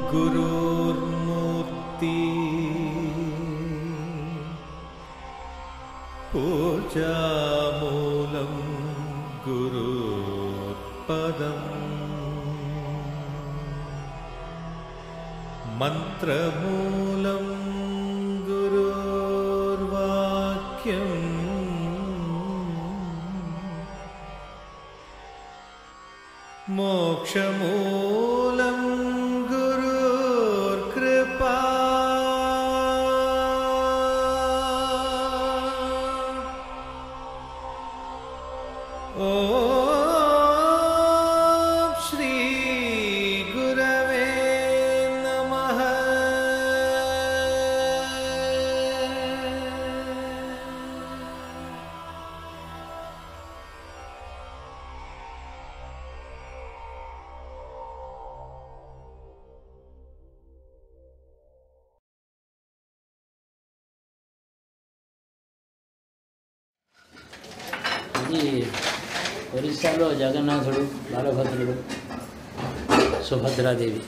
गुरोर्मूर्ति पूजामूलं गुरोत्पदम् मन्त्रमूलं गुरोर्वाक्यम् मोक्षमूलं गुरुर्कृपा ॐ श्रीगुरवे नमः ఇది ఒరిస్సాలో జగన్నాథుడు బాలభద్రుడు సుభద్రాదేవి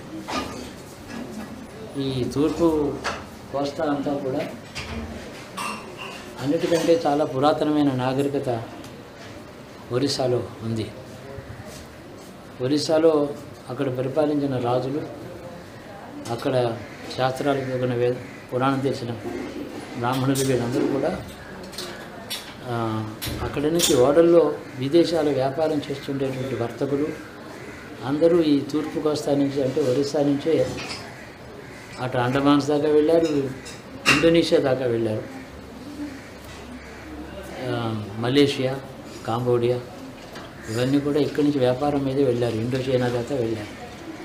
ఈ తూర్పు కోస్తా అంతా కూడా అన్నిటికంటే చాలా పురాతనమైన నాగరికత ఒరిస్సాలో ఉంది ఒరిస్సాలో అక్కడ పరిపాలించిన రాజులు అక్కడ శాస్త్రాలకు తగిన వేద పురాణం తెలిసిన బ్రాహ్మణులు వీళ్ళందరూ కూడా ఆ, అక్కడి నుంచి ఓడల్లో విదేశాల వ్యాపారం చేస్తుండేటువంటి వర్తకులు అందరూ ఈ తూర్పు కోస్తా నుంచి అంటే ఒరిస్సా నుంచే అటు అండమాన్స్ దాకా వెళ్ళారు ఇండోనేషియా దాకా వెళ్ళారు ఆ, మలేషియా కాంబోడియా ఇవన్నీ కూడా ఇక్కడి నుంచి వ్యాపారం మీదే వెళ్ళారు ఇండో చైనా దాకా వెళ్ళారు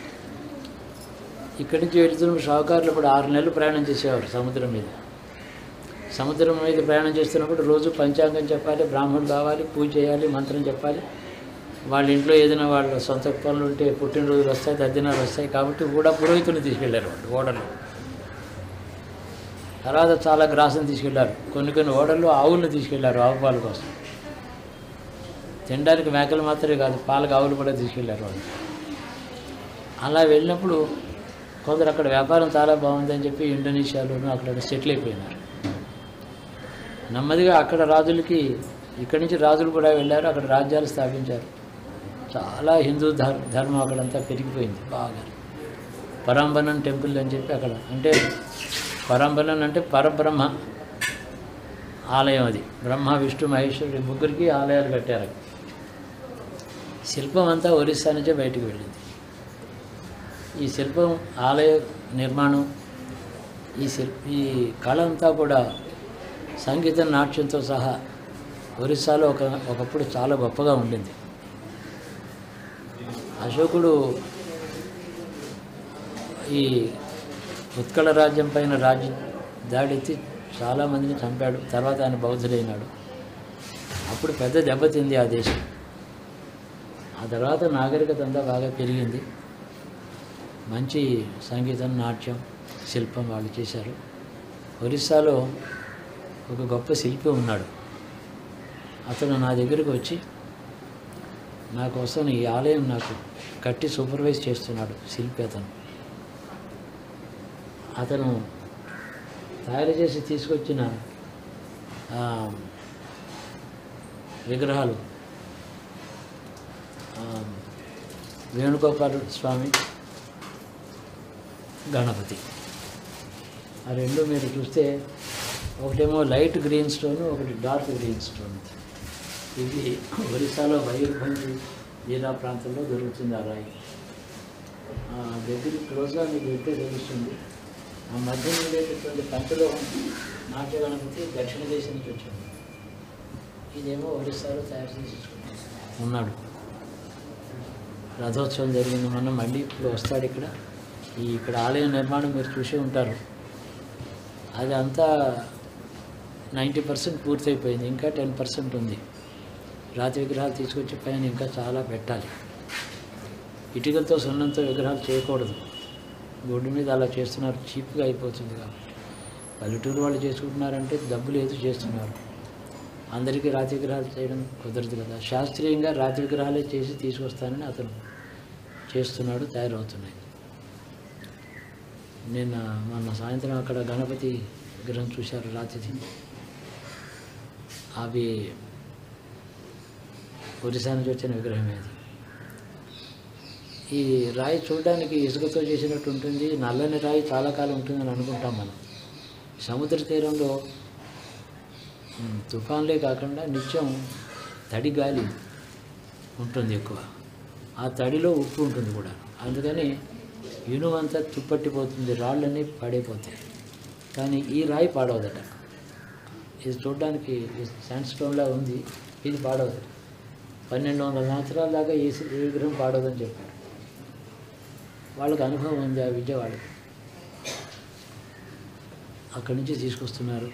ఇక్కడి నుంచి వెళ్తున్న షావుకారులు ఇప్పుడు ఆరు నెలలు ప్రయాణం చేసేవారు సముద్రం మీద సముద్రం మీద ప్రయాణం చేస్తున్నప్పుడు రోజు పంచాంగం చెప్పాలి బ్రాహ్మణుడు కావాలి పూజ చేయాలి మంత్రం చెప్పాలి వాళ్ళ ఇంట్లో ఏదైనా వాళ్ళ సొంత పనులు ఉంటే పుట్టినరోజులు వస్తాయి తద్దినాలు వస్తాయి కాబట్టి కూడా పురోహితుని తీసుకెళ్లారు వాళ్ళు ఓడలు తర్వాత చాలా గ్రాసం తీసుకెళ్లారు కొన్ని కొన్ని ఓడల్లో ఆవులను తీసుకెళ్లారు ఆవు పాలు కోసం తినడానికి మేకలు మాత్రమే కాదు పాలకు ఆవులు కూడా తీసుకెళ్లారు వాళ్ళు అలా వెళ్ళినప్పుడు కొందరు అక్కడ వ్యాపారం చాలా బాగుందని చెప్పి ఇండోనేషియాలోనూ అక్కడ సెటిల్ అయిపోయినారు నెమ్మదిగా అక్కడ రాజులకి ఇక్కడి నుంచి రాజులు కూడా వెళ్ళారు అక్కడ రాజ్యాలు స్థాపించారు చాలా హిందూ ధర్ ధర్మం అక్కడంతా పెరిగిపోయింది బాగా పరంబనం టెంపుల్ అని చెప్పి అక్కడ అంటే పరంబనం అంటే పరబ్రహ్మ ఆలయం అది బ్రహ్మ విష్ణు మహేశ్వరుడు ఈ ముగ్గురికి ఆలయాలు కట్టారు శిల్పం అంతా ఒరిస్సా నుంచే బయటికి వెళ్ళింది ఈ శిల్పం ఆలయ నిర్మాణం ఈ శిల్ప ఈ కళ అంతా కూడా సంగీతం నాట్యంతో సహా ఒరిస్సాలో ఒక ఒకప్పుడు చాలా గొప్పగా ఉండింది అశోకుడు ఈ ఉత్కళ రాజ్యం పైన రాజ్యం దాడెత్తి చాలామందిని చంపాడు తర్వాత ఆయన బౌద్ధుడైనాడు అప్పుడు పెద్ద దెబ్బతింది ఆ దేశం ఆ తర్వాత నాగరికత అంతా బాగా పెరిగింది మంచి సంగీతం నాట్యం శిల్పం వాళ్ళు చేశారు ఒరిస్సాలో ఒక గొప్ప శిల్పి ఉన్నాడు అతను నా దగ్గరకు వచ్చి నా కోసం ఈ ఆలయం నాకు కట్టి సూపర్వైజ్ చేస్తున్నాడు శిల్పి అతను అతను తయారు చేసి తీసుకొచ్చిన ఆ, విగ్రహాలు ఆ, వేణుగోపాల స్వామి గణపతి ఆ రెండు మీరు చూస్తే ఒకటేమో లైట్ గ్రీన్ స్టోన్ ఒకటి డార్క్ గ్రీన్ స్టోన్ ఇది ఒరిస్సాలో మయూర్భంగి జిల్లా ప్రాంతంలో దొరుకుతుంది ఆ రాయి ఆ దగ్గరికి క్లోజ్గా మీకు వెళ్తే తెలుస్తుంది ఆ మధ్య ఉండేటటువంటి పంటలో నాట్య గణపతి దక్షిణ దేశం నుంచి వచ్చింది ఇదేమో ఒరిస్సాలో తయారు చేసి ఉన్నాడు రథోత్సవం జరిగింది మొన్న మళ్ళీ ఇప్పుడు వస్తాడు ఇక్కడ ఈ ఇక్కడ ఆలయ నిర్మాణం మీరు చూసే ఉంటారు అది అంతా నైంటీ పర్సెంట్ పూర్తయిపోయింది ఇంకా టెన్ పర్సెంట్ ఉంది రాతి విగ్రహాలు తీసుకొచ్చి పైన ఇంకా చాలా పెట్టాలి ఇటుకలతో సున్నంతో విగ్రహాలు చేయకూడదు బొడ్డు మీద అలా చేస్తున్నారు చీప్గా అయిపోతుంది కాబట్టి పల్లెటూరు వాళ్ళు చేసుకుంటున్నారంటే డబ్బు లేదు చేస్తున్నారు అందరికీ రాతి విగ్రహాలు చేయడం కుదరదు కదా శాస్త్రీయంగా రాతి విగ్రహాలే చేసి తీసుకొస్తానని అతను చేస్తున్నాడు తయారవుతున్నాయి నిన్న మొన్న సాయంత్రం అక్కడ గణపతి విగ్రహం చూశారు రాత్రి అవి ఒరిస్సా నుంచి వచ్చిన విగ్రహమే అది ఈ రాయి చూడడానికి ఇసుకతో చేసినట్టు ఉంటుంది నల్లని రాయి చాలా కాలం ఉంటుందని అనుకుంటాం మనం సముద్ర తీరంలో ఉమ్, తుఫాన్లే కాకుండా నిత్యం తడి గాలి ఉంటుంది ఎక్కువ ఆ తడిలో ఉప్పు ఉంటుంది కూడా అందుకని ఇనుమంతా తుప్పట్టిపోతుంది రాళ్ళన్నీ పడిపోతాయి కానీ ఈ రాయి పాడవదట ఇది చూడడానికి శాండ్ స్టోన్లా ఉంది ఇది పాడవదు పన్నెండు వందల సంవత్సరాల దాకా ఈ సి- ఈ విగ్రహం పాడవదని చెప్పారు వాళ్ళకి అనుభవం ఉంది ఆ విద్య వాళ్ళకి అక్కడి నుంచి తీసుకొస్తున్నారు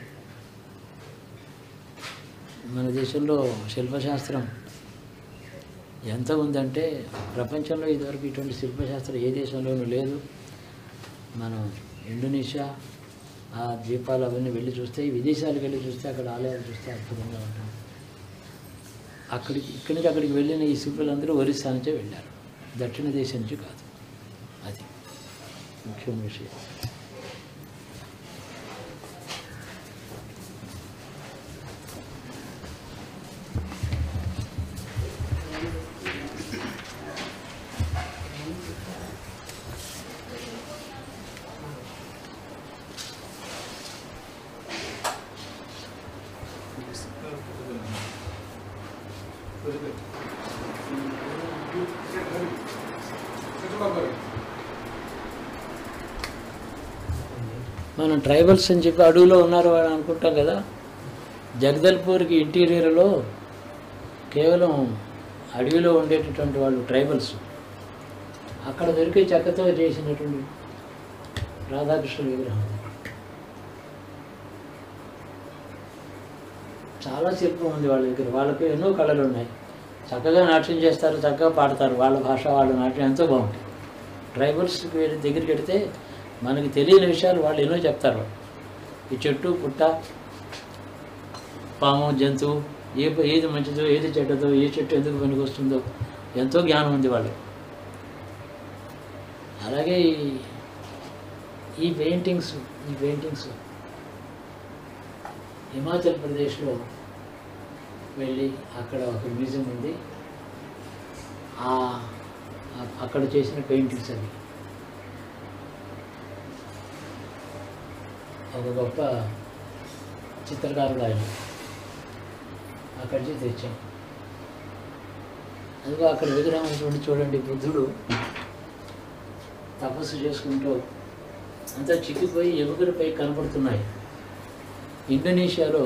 మన దేశంలో శిల్పశాస్త్రం ఎంత ఉందంటే ప్రపంచంలో ఇదివరకు ఇటువంటి శిల్పశాస్త్రం ఏ దేశంలోనూ లేదు మనం ఇండోనేషియా ఆ ద్వీపాలు అవన్నీ వెళ్ళి చూస్తే ఈ విదేశాలకు వెళ్ళి చూస్తే అక్కడ ఆలయాలు చూస్తే అద్భుతంగా ఉంటుంది అక్కడికి ఇక్కడి నుంచి అక్కడికి వెళ్ళిన ఈ శిల్పులందరూ ఒరిస్సా నుంచే వెళ్ళారు దక్షిణ దేశం నుంచి కాదు అది ముఖ్యమైన విషయం మనం ట్రైబల్స్ అని చెప్పి అడవిలో ఉన్నారు అని అనుకుంటాం కదా జగదల్పూర్కి ఇంటీరియర్లో కేవలం అడవిలో ఉండేటటువంటి వాళ్ళు ట్రైబల్స్ అక్కడ దొరికే చెక్కతో చేసినటువంటి రాధాకృష్ణుల విగ్రహం అది. చాలా శిల్పం ఉంది వాళ్ళ దగ్గర వాళ్ళకి ఎన్నో కళలు ఉన్నాయి చక్కగా నాట్యం చేస్తారు చక్కగా పాడతారు వాళ్ళ భాష వాళ్ళ నాట్యం ఎంతో బాగుంటుంది ట్రైబల్స్కి వెళ్ళి దగ్గరికి వెడితే మనకి తెలియని విషయాలు వాళ్ళు ఎన్నో చెప్తారు ఈ చెట్టు పుట్ట పాము జంతువు ఏ ఏది మంచిదో ఏది చెడ్డదో ఏ చెట్టు ఎందుకు పనికొస్తుందో ఎంతో జ్ఞానం ఉంది వాళ్ళకి అలాగే ఈ ఈ పెయింటింగ్స్ ఈ పెయింటింగ్స్ హిమాచల్ ప్రదేశ్లో వెళ్ళి అక్కడ ఒక మ్యూజియం ఉంది ఆ- ఆ- అక్కడ చేసిన పెయింటింగ్స్ అవి ఒక గొప్ప చిత్రకారుడు ఆయన అక్కడి నుంచి తెచ్చాం అదిగో అక్కడ విగ్రహం చూడండి చూడండి బుద్ధుడు తపస్సు చేసుకుంటూ అంతా చిక్కిపోయి ఎముకలపై కనపడుతున్నాయి ఇండోనేషియాలో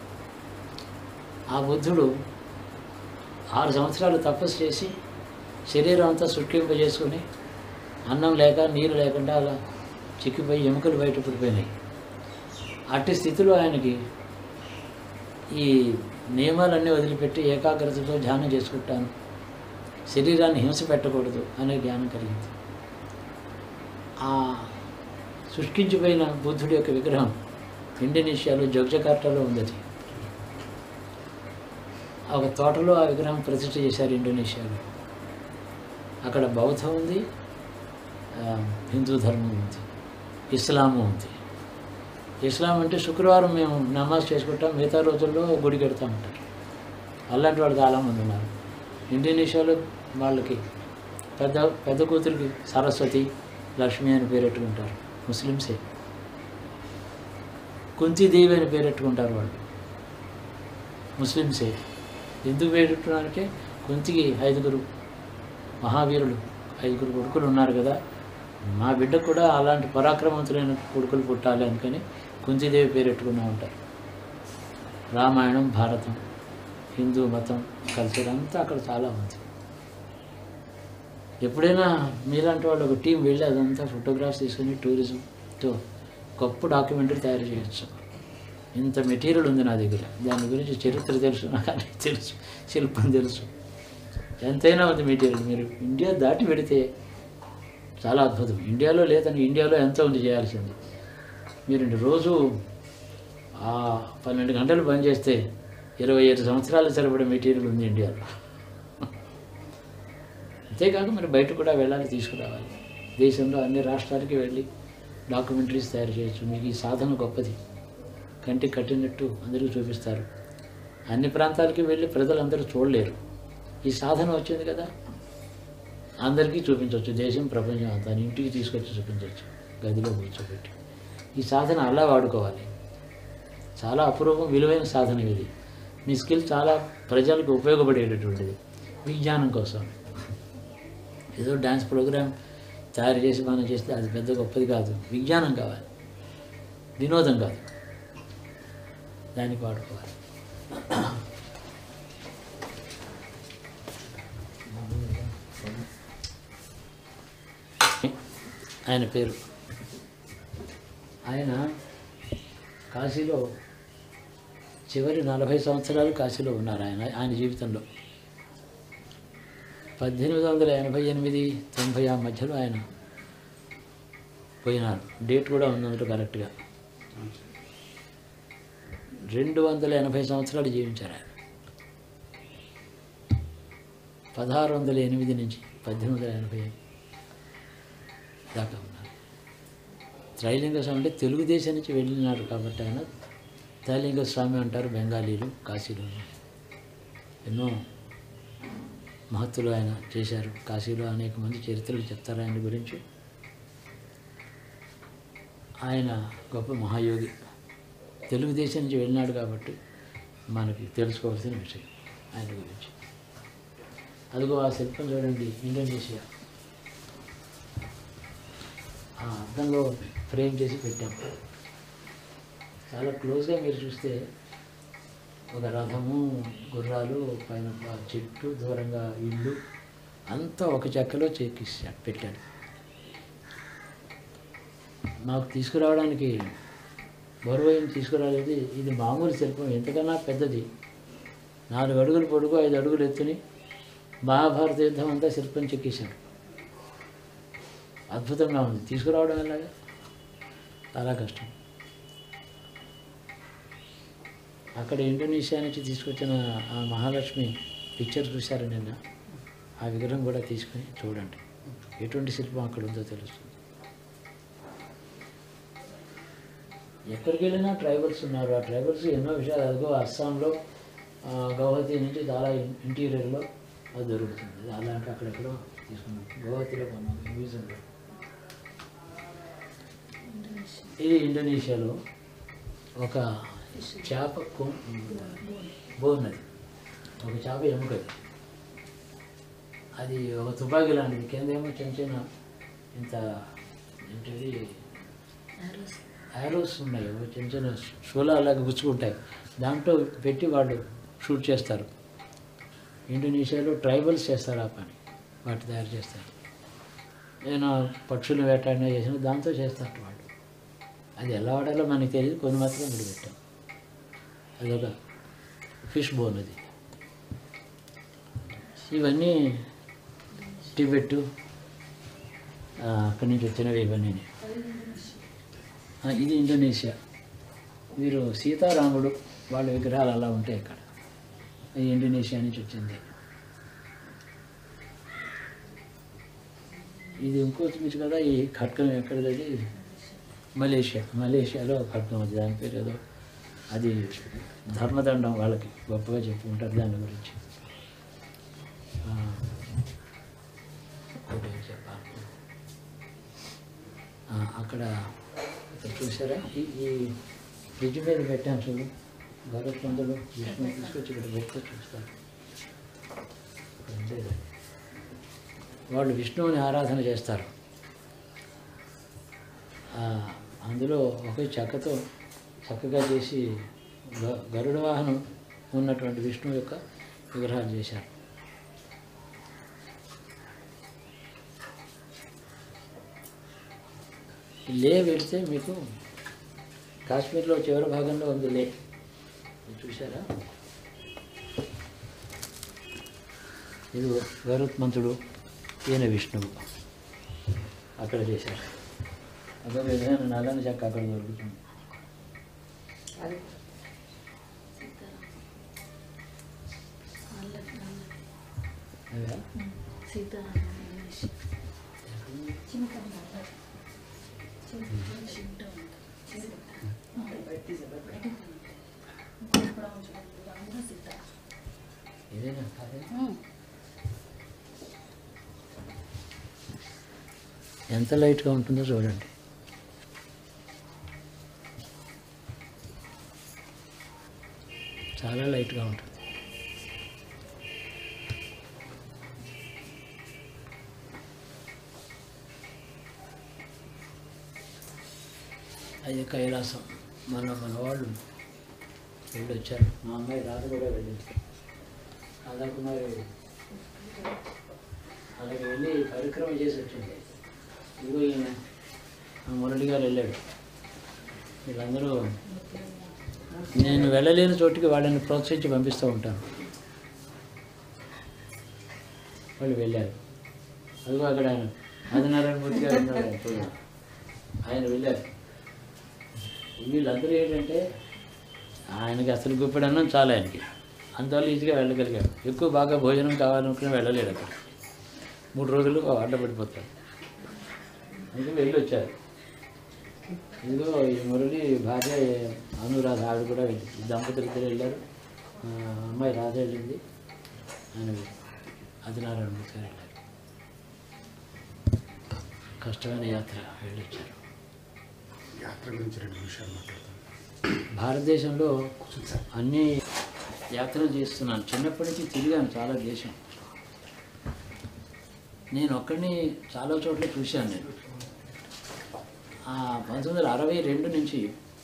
ఆ బుద్ధుడు ఆరు సంవత్సరాలు తపస్సు చేసి శరీరం అంతా సుట్టింపజేసుకొని అన్నం లేక నీరు లేకుండా అలా చిక్కిపోయి ఎముకలు బయట పడిపోయినాయి అట్టి స్థితిలో ఆయనకి ఈ నియమాలన్నీ వదిలిపెట్టి ఏకాగ్రతతో ధ్యానం చేసుకుంటాను శరీరాన్ని హింస పెట్టకూడదు అనే జ్ఞానం కలిగింది ఆ శుష్కించిపోయిన బుద్ధుడి యొక్క విగ్రహం ఇండోనేషియాలో జగ్జకార్టాలో ఉంది అది ఆ ఒక తోటలో ఆ విగ్రహం ప్రతిష్ఠ చేశారు ఇండోనేషియాలో అక్కడ బౌద్ధం ఉంది ఆ, హిందూ ధర్మం ఉంది ఇస్లాము ఉంది ఇస్లాం అంటే శుక్రవారం మేము నమాజ్ చేసుకుంటాం మిగతా రోజుల్లో గుడికి వెళ్తూ ఉంటారు అలాంటి వాళ్ళు చాలామంది ఉన్నారు ఇండోనేషియాలో వాళ్ళకి పెద్ద పెద్ద కూతురికి సరస్వతి లక్ష్మి అని పేరెట్టుకుంటారు ముస్లిమ్సే కుంతీదేవి అని పేరెట్టుకుంటారు వాళ్ళు ముస్లిమ్సే ఎందుకు పేరెట్టున్నారంటే కుంతికి ఐదుగురు మహావీరులు ఐదుగురు కొడుకులు ఉన్నారు కదా మా బిడ్డకు కూడా అలాంటి పరాక్రమవంతులైన కొడుకులు పుట్టాలి అనుకని కుంతీదేవి పేరెట్టుకున్నా ఉంటారు రామాయణం భారతం హిందూ మతం కల్చర్ అంతా అక్కడ చాలా ఉంది ఎప్పుడైనా మీలాంటి వాళ్ళు ఒక టీం వెళ్ళి అదంతా ఫోటోగ్రాఫ్స్ తీసుకుని టూరిజంతో గొప్ప డాక్యుమెంటరీ తయారు చేయొచ్చు ఇంత మెటీరియల్ ఉంది నా దగ్గర దాని గురించి చరిత్ర తెలుసు నాకు అన్నీ తెలుసు శిల్పం తెలుసు ఎంతైనా ఉంది మెటీరియల్ మీరు ఇండియా దాటి పెడితే చాలా అద్భుతం ఇండియాలో లేదని ఇండియాలో ఎంత ఉంది చేయాల్సింది మీరు రోజు ఆ పన్నెండు గంటలు పని చేస్తే ఇరవై ఐదు సంవత్సరాల సరిపడే మెటీరియల్ ఉంది ఇండియాలో అంతేకాక మరి బయట కూడా వెళ్ళాలి తీసుకురావాలి దేశంలో అన్ని రాష్ట్రాలకి వెళ్ళి డాక్యుమెంటరీస్ తయారు చేయొచ్చు మీకు ఈ సాధన గొప్పది కంటికి కట్టినట్టు అందరికీ చూపిస్తారు అన్ని ప్రాంతాలకి వెళ్ళి ప్రజలందరూ చూడలేరు ఈ సాధన వచ్చింది కదా అందరికీ చూపించవచ్చు దేశం ప్రపంచం అంతా ఇంటికి తీసుకొచ్చి చూపించవచ్చు గదిలో కూర్చోబెట్టి ఈ సాధన అలా వాడుకోవాలి చాలా అపూర్వం విలువైన సాధన ఇది మీ స్కిల్ చాలా ప్రజలకు ఉపయోగపడేటటువంటిది విజ్ఞానం కోసం ఏదో డ్యాన్స్ ప్రోగ్రామ్ తయారు చేసి మనం చేస్తే అది పెద్ద గొప్పది కాదు విజ్ఞానం కావాలి వినోదం కాదు దానికి వాడుకోవాలి ఆయన పేరు ఆయన కాశీలో చివరి నలభై సంవత్సరాలు కాశీలో ఉన్నారు ఆయన ఆయన జీవితంలో పద్దెనిమిది వందల ఎనభై ఎనిమిది తొంభై ఆ మధ్యలో ఆయన పోయినారు డేట్ కూడా ఉందంటే కరెక్ట్గా రెండు వందల ఎనభై సంవత్సరాలు జీవించారు ఆయన పదహారు వందల ఎనిమిది నుంచి పద్దెనిమిది వందల ఎనభై దాకా ఉన్నారు త్రైలింగ స్వామి అంటే తెలుగుదేశం నుంచి వెళ్ళినారు కాబట్టి ఆయన త్రైలింగ స్వామి అంటారు బెంగాలీలు కాశీలో ఎన్నో మహత్తులు ఆయన చేశారు కాశీలో అనేక మంది చరిత్రలు చెప్తారు ఆయన గురించి ఆయన గొప్ప మహాయోగి తెలుగుదేశం నుంచి వెళ్ళినాడు కాబట్టి మనకి తెలుసుకోవాల్సిన విషయం ఆయన గురించి అదిగో ఆ శిల్పం చూడండి ఇండోనేషియా ఆ అద్దంలో ఫ్రేమ్ చేసి పెట్టాం చాలా క్లోజ్గా మీరు చూస్తే ఒక రథము గుర్రాలు పైన ఆ చెట్టు దూరంగా ఇల్లు అంతా ఒక చెక్కలో చెక్కిస్తాడు పెట్టాడు మాకు తీసుకురావడానికి బరువైన తీసుకురాలేదు ఇది మామూలు శిల్పం ఎంతకన్నా పెద్దది నాలుగు అడుగులు పొడుగు ఐదు అడుగులు ఎత్తుని మహాభారత యుద్ధం అంతా శిల్పం చెక్కేశాడు అద్భుతంగా ఉంది తీసుకురావడం ఎలాగా చాలా కష్టం అక్కడ ఇండోనేషియా నుంచి తీసుకొచ్చిన ఆ మహాలక్ష్మి పిక్చర్ చూశారు నిన్న ఆ విగ్రహం కూడా తీసుకుని చూడండి ఎటువంటి శిల్పం అక్కడ ఉందో తెలుస్తుంది ఎక్కడికి వెళ్ళినా ట్రైబల్స్ ఉన్నారు ఆ ట్రైబల్స్ ఎన్నో విషయాలు అదిగో అస్సాంలో ఆ, గౌహతి నుంచి చాలా ఇన్- ఇంటీరియర్లో అది దొరుకుతుంది అలాంటి అక్కడెక్కడో తీసుకున్నాం గౌహతిలో కొన్నాం మ్యూజియంలో ఇది ఇండోనేషియాలో ఒక చేప కొం- బోన్ అది ఒక చేప ఎముకది అది ఒక తుపాకీ లాంటిది కింద ఏమో చిన్న చిన్న ఇంత ఏంటిది యారోస్ ఉన్నాయి అవి చిన్న చిన్న షూలాగా గుచ్చుకుంటాయి దాంట్లో పెట్టి వాళ్ళు షూట్ చేస్తారు ఇండోనేషియాలో ట్రైబల్స్ చేస్తారు ఆ పని వాటి తయారు చేస్తారు నేను పక్షులు వేటాడినా చేసిన దాంతో చేస్తారు వాళ్ళు అది ఎలా వాడాలో మనకి తెలియదు కొన్ని మాత్రం మీరు పెట్టాం అదొక ఫిష్ బోన్ అది ఇవన్నీ టిబెట్ ఆ, అక్కడి నుంచి వచ్చినవి ఇవన్నీ ఆ, ఇది ఇండోనేషియా మీరు సీతారాముడు వాళ్ళ విగ్రహాలు అలా ఉంటాయి ఇక్కడ ఇది ఇండోనేషియా నుంచి వచ్చింది ఇది ఇంకో చూపించు కదా ఈ ఖడ్గం ఎక్కడిది మలేషియా మలేషియాలో ఖడ్గం అది దాని పేరు ఏదో అది ధర్మదండం వాళ్ళకి గొప్పగా చెప్పుకుంటారు దాని గురించి ఆ, ఇంకోటి ఏం చెప్పాలి ఆ, అక్కడ ఇక్కడ చూసారా ఈ ఈ ఫ్రిడ్జ్ మీద పెట్టాను చూడు గౌరవంతులు విష్ణు తీసుకొచ్చి ఇక్కడ పెడితే చూస్తారు ఇక్కడ ఉండేది. వాళ్ళు విష్ణువుని ఆరాధన చేస్తారు ఆ, అందులో ఒకే చెక్కతో చక్కగా చేసి గ- గరుడ వాహనం ఉన్నటువంటి విష్ణువు యొక్క విగ్రహాలు చేశారు లే వెళితే మీకు కాశ్మీర్లో చివరి భాగంలో ఉంది లే ఇది చూసారా ఇది గరుత్మంతుడు ఈయన విష్ణువు అక్కడ చేశారు అక్కడ విధమైన నల్లని చెక్క అక్కడ దొరుకుతుంది అది అదా? సీత ఇదేనా ఎంత లైట్గా ఉంటుందో చూడండి చాలా లైట్గా ఉంటుంది అది కైలాసం మన మన వాళ్ళు వెళ్ళి వచ్చారు మా అమ్మాయి రాత కూడా వెళ్ళింది రాధాకుమారి అలాగే వెళ్ళి పరిక్రమ చేసి వచ్చింది ఇదిగో ఈయన ఆ మురళి గారు వెళ్ళాడు వీళ్ళందరూ నేను వెళ్ళలేని చోటికి వాళ్ళని ప్రోత్సహించి పంపిస్తూ ఉంటాను వాళ్ళు వెళ్ళారు అదిగో అక్కడ ఆయన ఆదినారాయణ మూర్తి గారు ఉన్నాడు ఆయన చూడండి. ఆయన వెళ్ళారు వీళ్ళందరూ ఏంటంటే ఆయనకి అసలు గుప్పెడు అన్నం చాలు ఆయనకి అందువల్ల ఈజీగా వెళ్ళగలిగాడు ఎక్కువ బాగా భోజనం కావాలనుకుని వెళ్ళలేడు అక్కడ మూడు రోజులు అడ్డ పడిపోతాడు అందుకని వెళ్ళి వచ్చారు ఇదిగో ఈ మురళి భార్య అనురాధ ఆవిడ కూడా వెళ్ళింది ఈ దంపతులు ఇద్దరు వెళ్ళారు ఆ, అమ్మాయి రాధ వెళ్ళింది ఆయన ఆదినారాయణ మూర్తి గారు వెళ్ళారు కష్టమైన యాత్ర వెళ్ళొచ్చారు యాత్ర గురించి రెండు నిమిషాలు మాట్లాడతాను భారతదేశంలో కూర్చోండి సార్ అన్ని యాత్రలు చేస్తున్నాను చిన్నప్పటి నుంచి తిరిగాను చాలా దేశం నేను ఒక్కడిని చాలా చోట్ల చూశాను నేను ఆ పంతొమ్మిది వందల అరవై రెండు నుంచి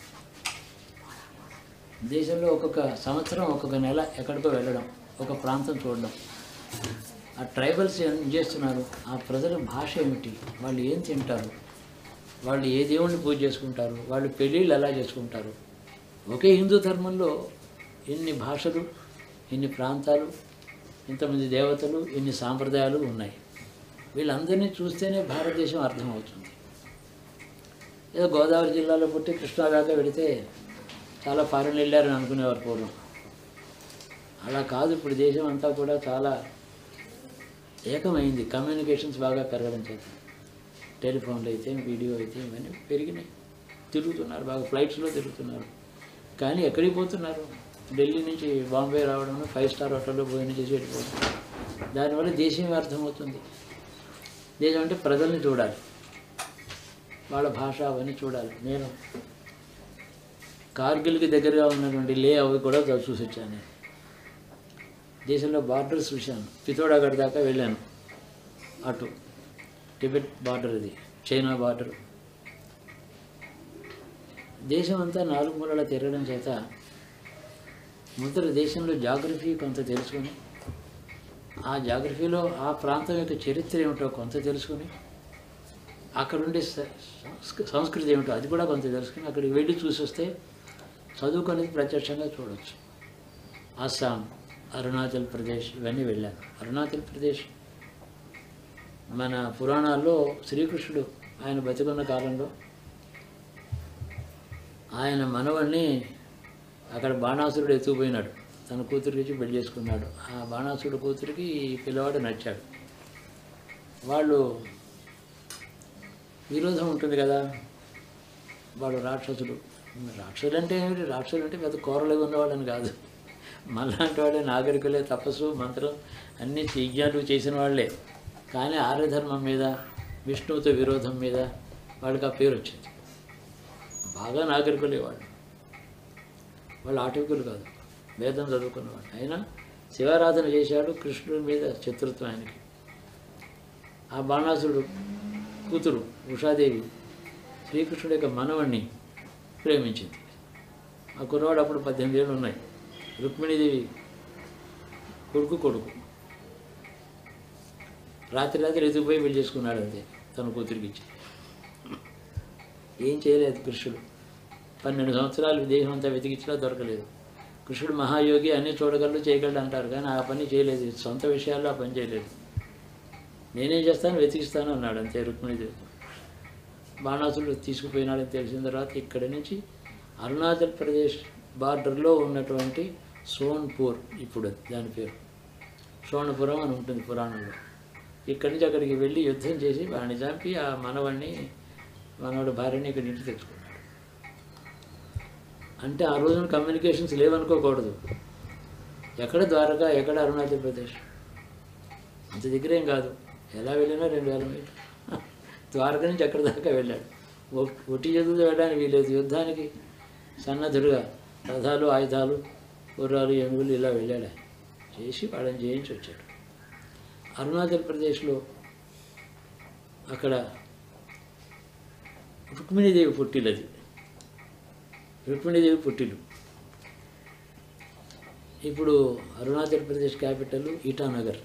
దేశంలో ఒక్కొక్క సంవత్సరం ఒక్కొక్క నెల ఎక్కడికో వెళ్ళడం ఒక ప్రాంతం చూడడం ఆ ట్రైబల్స్ ఏం చేస్తున్నారు ఆ ప్రజల భాష ఏమిటి వాళ్ళు ఏం తింటారు వాళ్ళు ఏ దేవుణ్ణి పూజ చేసుకుంటారు వాళ్ళు పెళ్ళిళ్ళు ఎలా చేసుకుంటారు ఒకే హిందూ ధర్మంలో ఎన్ని భాషలు ఎన్ని ప్రాంతాలు ఇంతమంది దేవతలు ఎన్ని సాంప్రదాయాలు ఉన్నాయి వీళ్ళందరినీ చూస్తేనే భారతదేశం అర్థమవుతుంది ఏదో గోదావరి జిల్లాలో పుట్టి కృష్ణా దాకా వెళితే చాలా ఫారెన్ వెళ్ళారని అనుకునేవారు పూర్వం అలా కాదు ఇప్పుడు దేశం అంతా కూడా చాలా ఏకమైంది కమ్యూనికేషన్స్ బాగా పెరగడం చేత టెలిఫోన్లు అయితే వీడియో అయితే ఇవన్నీ పెరిగినాయి తిరుగుతున్నారు బాగా ఫ్లైట్స్లో తిరుగుతున్నారు కానీ ఎక్కడికి పోతున్నారు ఢిల్లీ నుంచి బాంబే రావడం ఫైవ్ స్టార్ హోటల్లో భోజనం చేసి వెళ్ళిపోతున్నారు దానివల్ల దేశం అర్థమవుతుంది దేశం అంటే ప్రజల్ని చూడాలి వాళ్ళ భాష అవన్నీ చూడాలి నేను కార్గిల్కి దగ్గరగా ఉన్నటువంటి లే అవి కూడా చూసి వచ్చాను నేను దేశంలో బార్డర్స్ చూశాను పితోడాగఢ్ దాకా వెళ్ళాను అటు టిబెట్ బార్డర్ ఇది చైనా బార్డర్ దేశం అంతా నాలుగు మూలలా తిరగడం చేత మొదట దేశంలో జాగ్రఫీ కొంత తెలుసుకొని ఆ జాగ్రఫీలో ఆ ప్రాంతం యొక్క చరిత్ర ఏమిటో కొంత తెలుసుకొని అక్కడుండే స- సంస్క- సంస్కృతి ఏమిటో అది కూడా కొంత తెలుసుకొని అక్కడికి వెళ్ళి చూసి వస్తే చదువుకునేది ప్రత్యక్షంగా చూడవచ్చు అస్సాం అరుణాచల్ ప్రదేశ్ ఇవన్నీ వెళ్ళాను అరుణాచల్ ప్రదేశ్ మన పురాణాల్లో శ్రీకృష్ణుడు ఆయన బతికున్న కాలంలో ఆయన మనవణ్ణి అక్కడ బాణాసురుడు ఎత్తుకుపోయినాడు తన కూతురికి పెళ్లి చేసుకున్నాడు ఆ బాణాసురుడు కూతురికి ఈ పిల్లవాడు నచ్చాడు వాళ్ళు విరోధం ఉంటుంది కదా వాళ్ళు రాక్షసులు రాక్షసులు అంటే ఏమిటి రాక్షసులు అంటే పెద్ద కూరలు ఉన్నవాళ్ళని కాదు మనలాంటి వాళ్ళే నాగరికులే తపస్సు మంత్రం అన్ని యజ్ఞాలు చేసిన వాళ్ళే కానీ ఆర్యధర్మం మీద విష్ణువుతో విరోధం మీద వాళ్ళకి ఆ పేరు వచ్చింది బాగా నాగరికులే వాళ్ళు వాళ్ళు ఆటవికులు కాదు వేదం చదువుకున్నవాడు అయినా శివారాధన చేశాడు కృష్ణుడి మీద శత్రుత్వం ఆయనకి ఆ బాణాసుడు కూతురు ఉషాదేవి శ్రీకృష్ణుడి యొక్క మనవణ్ణి ప్రేమించింది ఆ కుర్రవాడు అప్పుడు పద్దెనిమిది ఏళ్ళు ఉన్నాయి రుక్మిణీదేవి కొడుకు కొడుకు రాత్రి రాత్రి ఎత్తుకుపోయి పెళ్లి చేసుకున్నాడు అంతే తన కూతురికి ఇచ్చి ఏం చేయలేదు కృష్ణుడు పన్నెండు సంవత్సరాలు దేహం అంతా వెతికించినా దొరకలేదు కృష్ణుడు మహాయోగి అన్ని చూడగలడు చేయగలడు అంటారు కానీ ఆ పని చేయలేదు సొంత విషయాల్లో ఆ పని చేయలేదు నేనేం చేస్తాను వెతికిస్తాను అన్నాడు అంతే రుక్మిణీదేవి బాణాసుడు తీసుకుపోయినాడని తెలిసిన తర్వాత ఇక్కడి నుంచి అరుణాచల్ ప్రదేశ్ బార్డర్లో ఉన్నటువంటి సోన్పూర్ ఇప్పుడు దాని పేరు సోనపురం అని ఉంటుంది పురాణంలో ఇక్కడి నుంచి అక్కడికి వెళ్ళి యుద్ధం చేసి వాడిని చంపి ఆ మనవణ్ణి మనవాడు భార్యని ఇక్కడ ఇంటికి తెచ్చుకున్నాడు అంటే ఆ రోజున కమ్యూనికేషన్స్ లేవనుకోకూడదు ఎక్కడ ద్వారకా ఎక్కడ అరుణాచల్ ప్రదేశ్ అంత దగ్గర ఏం కాదు ఎలా వెళ్ళినా రెండు వేల మీటర్ ద్వారక నుంచి ఎక్కడి దాకా వెళ్ళాడు ఒ- ఒట్టి చదువుతూ వెళ్ళడానికి వీలేదు యుద్ధానికి సన్నద్ధుడుగా రథాలు ఆయుధాలు గుర్రాలు ఏనుగులు ఇలా వెళ్ళాడు ఆయన. చేసి వాళ్ళని జయించి వచ్చాడు అరుణాచల్ ప్రదేశ్లో అక్కడ రుక్మిణీదేవి పుట్టిలు అది రుక్మిణీదేవి పుట్టిలు ఇప్పుడు అరుణాచల్ ప్రదేశ్ క్యాపిటల్ ఇటానగర్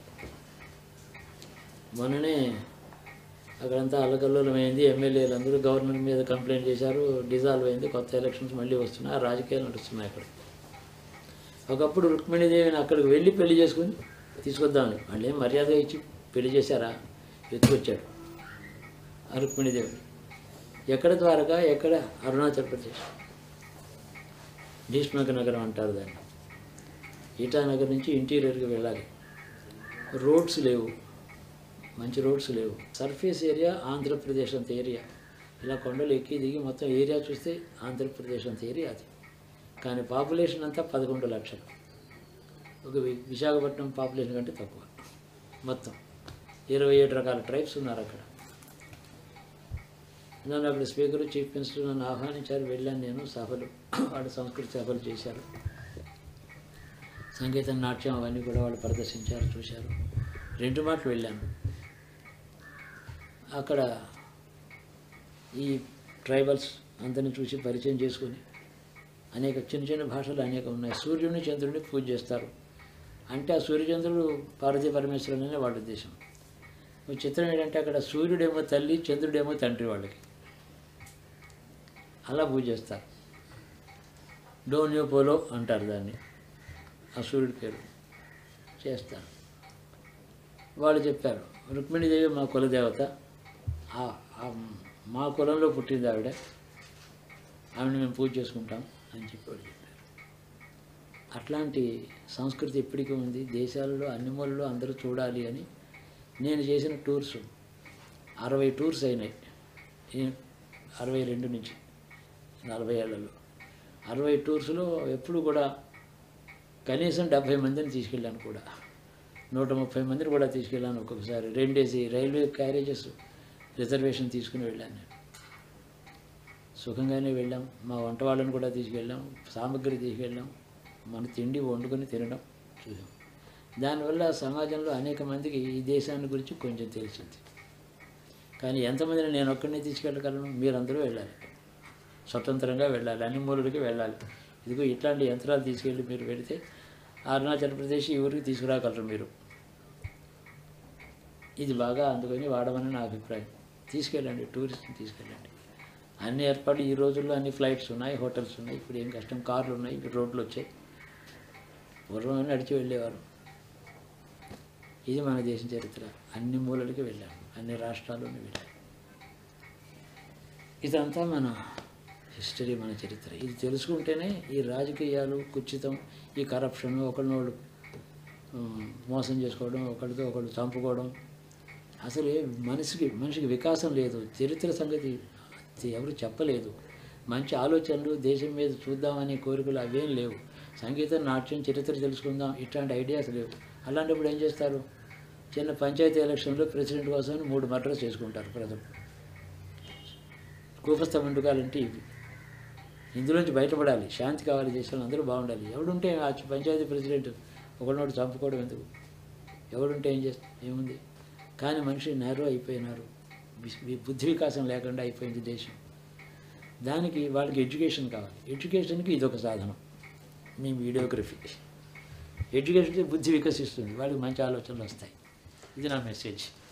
మొన్ననే అక్కడంతా అల్లకల్లోలమైంది ఎమ్మెల్యేలు అందరూ గవర్నమెంట్ మీద కంప్లైంట్ చేశారు డిజాల్వ్ అయింది కొత్త ఎలక్షన్స్ మళ్ళీ వస్తున్నాయి ఆ రాజకీయాలు నడుస్తున్నాయి అక్కడ ఒకప్పుడు రుక్మిణీదేవిని అక్కడికి వెళ్ళి పెళ్లి చేసుకుని తీసుకొద్దామని వాళ్ళు ఏం మర్యాద ఇచ్చి పెళ్లి చేశారా ఎత్తుకొచ్చాడు ఆ రుక్మిణీదేవిని ఎక్కడ ద్వారకా ఎక్కడ అరుణాచల్ ప్రదేశ్ భీష్మక నగరం అంటారు దాన్ని ఈటానగర్ నుంచి ఇంటీరియర్కి వెళ్ళాలి రోడ్స్ లేవు మంచి రోడ్స్ లేవు సర్ఫేస్ ఏరియా ఆంధ్రప్రదేశ్ అంత ఏరియా ఇలా కొండలు ఎక్కి దిగి మొత్తం ఏరియా చూస్తే ఆంధ్రప్రదేశ్ అంత ఏరియా అది కానీ పాపులేషన్ అంతా పదకొండు లక్షలు ఒక వి- విశాఖపట్నం పాపులేషన్ కంటే తక్కువ మొత్తం ఇరవై ఏడు రకాల ట్రైబ్స్ ఉన్నారు అక్కడ నన్ను అక్కడ స్పీకర్ చీఫ్ మినిస్టర్ నన్ను ఆహ్వానించారు వెళ్ళాను నేను సభలు వాళ్ళు సంస్కృతి సభలు చేశారు సంగీతం నాట్యం అవన్నీ కూడా వాళ్ళు ప్రదర్శించారు చూశారు రెండు మాటలు వెళ్ళాను అక్కడ ఈ ట్రైబల్స్ అందరిని చూసి పరిచయం చేసుకొని అనేక చిన్న చిన్న భాషలు అనేక ఉన్నాయి సూర్యుని చంద్రుడిని పూజ చేస్తారు అంటే ఆ సూర్యచంద్రుడు పార్వతీ పరమేశ్వరుడు అనే వాళ్ళ ఉద్దేశం ఒక చిత్రం ఏంటంటే అక్కడ సూర్యుడేమో తల్లి చంద్రుడేమో తండ్రి వాళ్ళకి అలా పూజ చేస్తారు డోన్యో పోలో అంటారు దాన్ని ఆ సూర్యుడి పేరు చేస్తారు వాళ్ళు చెప్పారు రుక్మిణీదేవి మా కులదేవత ఆ- ఆ మా కులంలో పుట్టింది ఆవిడ ఆవిడని మేము పూజ చేసుకుంటాం అని చెప్పి వాళ్ళు చెప్పారు అట్లాంటి సంస్కృతి ఇప్పటికీ ఉంది దేశాలలో అన్ని మూలలో అందరూ చూడాలి అని నేను చేసిన టూర్స్ అరవై టూర్స్ అయినాయి ఈ అరవై రెండు నుంచి నలభై ఏళ్లలో అరవై టూర్స్లో ఎప్పుడు కూడా కనీసం డెబ్భై మందిని తీసుకెళ్ళాను కూడా నూట ముప్పై మందిని కూడా తీసుకెళ్ళాను ఒక్కొక్కసారి రెండేసి రైల్వే క్యారేజెస్ రిజర్వేషన్ తీసుకుని వెళ్ళాను నేను సుఖంగానే వెళ్ళాం మా వంట వాళ్ళని కూడా తీసుకెళ్ళాం సామగ్రి తీసుకెళ్ళాం మన తిండి వండుకొని తినడం చూసాం దానివల్ల సమాజంలో అనేక మందికి ఈ దేశాన్ని గురించి కొంచెం తెలిసింది కానీ ఎంతమందిని నేను ఒక్కడిని తీసుకెళ్ళగలను మీరందరూ వెళ్ళాలి స్వతంత్రంగా వెళ్ళాలి అన్ని మూలలకి వెళ్ళాలి ఇదిగో ఇట్లాంటి యంత్రాలు తీసుకెళ్ళి మీరు పెడితే అరుణాచల్ ప్రదేశ్ ఈ ఊరికి తీసుకురాగలరు మీరు ఇది బాగా అందుకని వాడమని నా అభిప్రాయం తీసుకెళ్ళండి టూరిస్ట్ని తీసుకెళ్ళండి అన్ని ఏర్పాట్లు ఈ రోజుల్లో అన్ని ఫ్లైట్స్ ఉన్నాయి హోటల్స్ ఉన్నాయి ఇప్పుడు ఏం కష్టం కార్లు ఉన్నాయి ఇప్పుడు రోడ్లు వచ్చాయి పూర్వం నడిచి వెళ్ళేవారు ఇది మన దేశం చరిత్ర అన్ని మూలలకి వెళ్ళాము అన్ని రాష్ట్రాల్లోనూ వెళ్ళాము ఇదంతా మన హిస్టరీ మన చరిత్ర ఇది తెలుసుకుంటేనే ఈ రాజకీయాలు కుచితం ఈ కరప్షన్ ఒకరినోళ్ళు ఉమ్, మోసం చేసుకోవడం ఒకరితో ఒకళ్ళు చంపుకోవడం అసలు ఏ మనిషికి మనిషికి వికాసం లేదు చరిత్ర సంగతి ఎవరు చెప్పలేదు మంచి ఆలోచనలు దేశం మీద చూద్దామనే కోరికలు అవేం లేవు సంగీతం నాట్యం చరిత్ర తెలుసుకుందాం ఇట్లాంటి ఐడియాస్ లేవు అలాంటప్పుడు ఏం చేస్తారు చిన్న పంచాయతీ ఎలక్షన్లో ప్రెసిడెంట్ కోసం మూడు మర్డర్స్ చేసుకుంటారు ప్రజలు కూపస్థ మండుకాలంటే ఇవి ఇందులోంచి బయటపడాలి శాంతి కావాలి దేశంలో అందరూ బాగుండాలి ఎవడుంటే ఆ పంచాయతీ ప్రెసిడెంట్ ఒకరినోడు చంపుకోవడం ఎందుకు ఎవడుంటే ఏం చేస్తా ఏముంది కానీ మనిషి నేరో అయిపోయినారు వి- వి- బుద్ధి వికాసం లేకుండా అయిపోయింది దేశం దానికి వాళ్ళకి ఎడ్యుకేషన్ కావాలి ఎడ్యుకేషన్కి ఇదొక సాధనం మీ వీడియోగ్రఫీ ఎడ్యుకేషన్కి బుద్ధి వికసిస్తుంది వాళ్ళకి మంచి ఆలోచనలు వస్తాయి ఇది నా మెసేజ్